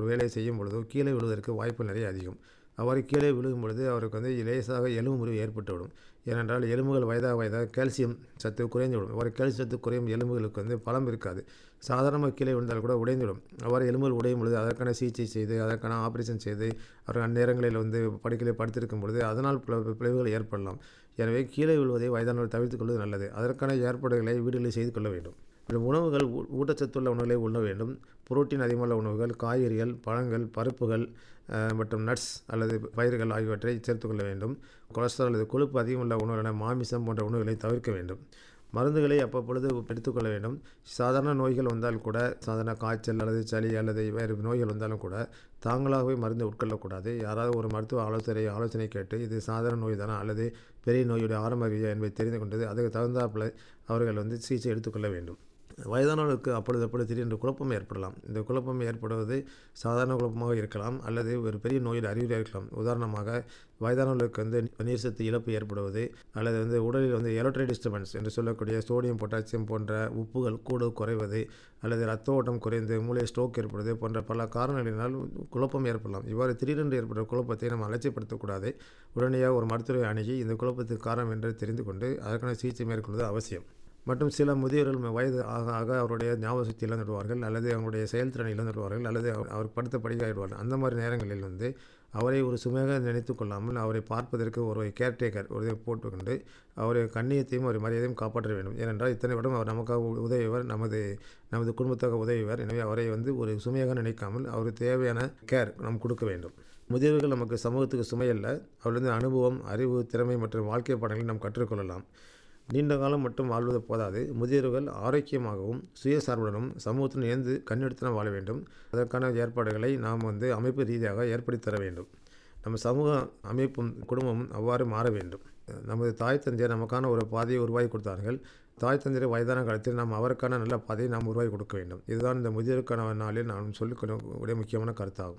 வேலையை செய்யும் பொழுதோ கீழே விழுவதற்கு வாய்ப்பு நிறைய அதிகம் அவ்வாறு கீழே விழுகும் பொழுது அவருக்கு வந்து லேசாக எலும்பு முறிவு ஏற்பட்டுவிடும் ஏனென்றால் எலும்புகள் வயதாக வயதாக கால்சியம் சத்து குறைந்துவிடும் அவ்வாறு கால்சியம் சத்து குறையும் எலும்புகளுக்கு வந்து பலம் இருக்காது சாதாரணமாக கீழே விழுந்தால் கூட உடைந்துவிடும் அவ்வாறு எலும்புகள் உடையும் பொழுது அதற்கான சிகிச்சை செய்து அதற்கான ஆப்ரேஷன் செய்து அவர் அந்நேரங்களில் வந்து படுக்கையிலே படுத்திருக்கும் பொழுது அதனால் பிள பிளவுகள் ஏற்படலாம் எனவே கீழே விழுவதை வயதானவர் தவிர்த்துக் கொள்வது நல்லது அதற்கான ஏற்பாடுகளை வீடுகளில் செய்து கொள்ள வேண்டும் மற்றும் உணவுகள் ஊ- ஊட்டச்சத்துள்ள உணவுகளை உண்ண வேண்டும் புரோட்டீன் அதிகமுள்ள உணவுகள் காய்கறிகள் பழங்கள் பருப்புகள் அஹ், மற்றும் நட்ஸ் அல்லது பயிர்கள் ஆகியவற்றை சேர்த்துக்கொள்ள வேண்டும் கொலஸ்ட்ரால் அல்லது கொழுப்பு அதிகமுள்ள உணவுகளான மாமிசம் போன்ற உணவுகளை தவிர்க்க வேண்டும் மருந்துகளை அப்பப்பொழுது எடுத்துக்கொள்ள வேண்டும் சாதாரண நோய்கள் வந்தால் கூட சாதாரண காய்ச்சல் அல்லது சளி அல்லது வேறு நோய்கள் வந்தாலும் கூட தாங்களாகவே மருந்து உட்கொள்ளக்கூடாது யாராவது ஒரு மருத்துவ ஆலோசனை ஆலோசனை கேட்டு இது சாதாரண நோய் தானா அல்லது பெரிய நோயுடைய ஆரம்ப அறிவியா என்பதை தெரிந்து கொண்டது அதுக்கு தகுந்தாப்பில் அவர்கள் வந்து சிகிச்சை எடுத்துக்கொள்ள வேண்டும் வயதானவர்களுக்கு அப்பொழுது அப்பொழுது திடீரென்று குழப்பம் ஏற்படலாம் இந்த குழப்பம் ஏற்படுவது சாதாரண குழப்பமாக இருக்கலாம் அல்லது ஒரு பெரிய நோயில் அறிகுறியாக இருக்கலாம் உதாரணமாக வயதானவர்களுக்கு வந்து நீர் சத்து இழப்பு ஏற்படுவது அல்லது வந்து உடலில் வந்து எலக்ட்ரிக் டிஸ்டர்பன்ஸ் என்று சொல்லக்கூடிய சோடியம் பொட்டாசியம் போன்ற உப்புகள் கூட குறைவது அல்லது ரத்த ஓட்டம் குறைந்து மூளை ஸ்ட்ரோக் ஏற்படுவது போன்ற பல காரணங்களினால் குழப்பம் ஏற்படலாம் இவ்வாறு திடீரென்று ஏற்படுற குழப்பத்தை நம்ம அலட்சியப்படுத்தக்கூடாது உடனடியாக ஒரு மருத்துவரை அணுகி இந்த குழப்பத்துக்கு காரணம் என்று தெரிந்து கொண்டு அதற்கான சிகிச்சை மேற்கொள்வது அவசியம் மற்றும் சில முதியோர்கள் வயது ஆக ஆக அவருடைய ஞாபக சக்தி இழந்துடுவார்கள் அல்லது அவங்களுடைய செயல்திறனை இழந்துடுவார்கள் அல்லது அவர் அவர் படுத்த படிக்காயிடுவார்கள் அந்த மாதிரி நேரங்களில் வந்து அவரை ஒரு சுமையாக நினைத்து கொள்ளாமல் அவரை பார்ப்பதற்கு ஒரு கேர்டேக்கர் ஒரு இதை போட்டுக்கொண்டு அவருடைய கண்ணியத்தையும் ஒரு மரியாதையும் காப்பாற்ற வேண்டும் ஏனென்றால் இத்தனை வருடம் அவர் நமக்காக உ- உதவியவர் நமது நமது குடும்பத்தாக உதவியவர் எனவே அவரை வந்து ஒரு சுமையாக நினைக்காமல் அவருக்கு தேவையான கேர் நாம் கொடுக்க வேண்டும் முதியவர்கள் நமக்கு சமூகத்துக்கு சுமையல்ல அவரிருந்து அனுபவம் அறிவு திறமை மற்றும் வாழ்க்கை பாடங்களை நாம் கற்றுக்கொள்ளலாம் நீண்ட காலம் மட்டும் வாழ்வது போதாது முதியவர்கள் ஆரோக்கியமாகவும் சுயசார்புடனும் சமூகத்துடன் இணைந்து கண்ணெடுத்துடன் வாழ வேண்டும் அதற்கான ஏற்பாடுகளை நாம் வந்து அமைப்பு ரீதியாக ஏற்படுத்தி தர வேண்டும் நம்ம சமூக அமைப்பும் குடும்பமும் அவ்வாறு மாற வேண்டும் நமது தாய் தந்தையர் நமக்கான ஒரு பாதையை உருவாக்கி கொடுத்தார்கள் தாய் தந்தையர் வயதான காலத்தில் நாம் அவருக்கான நல்ல பாதையை நாம் உருவாக்கி கொடுக்க வேண்டும் இதுதான் இந்த முதியோருக்கான நாளில் நான் சொல்லிக்கொள்ளக்கூடிய முக்கியமான கருத்தாகும்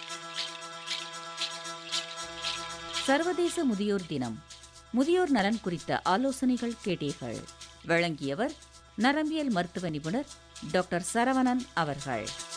சர்வதேச முதியோர் தினம் முதியோர் நலன் குறித்த ஆலோசனைகள் கேட்டீர்கள் வழங்கியவர் நரம்பியல் மருத்துவ நிபுணர் டாக்டர் சரவணன் அவர்கள்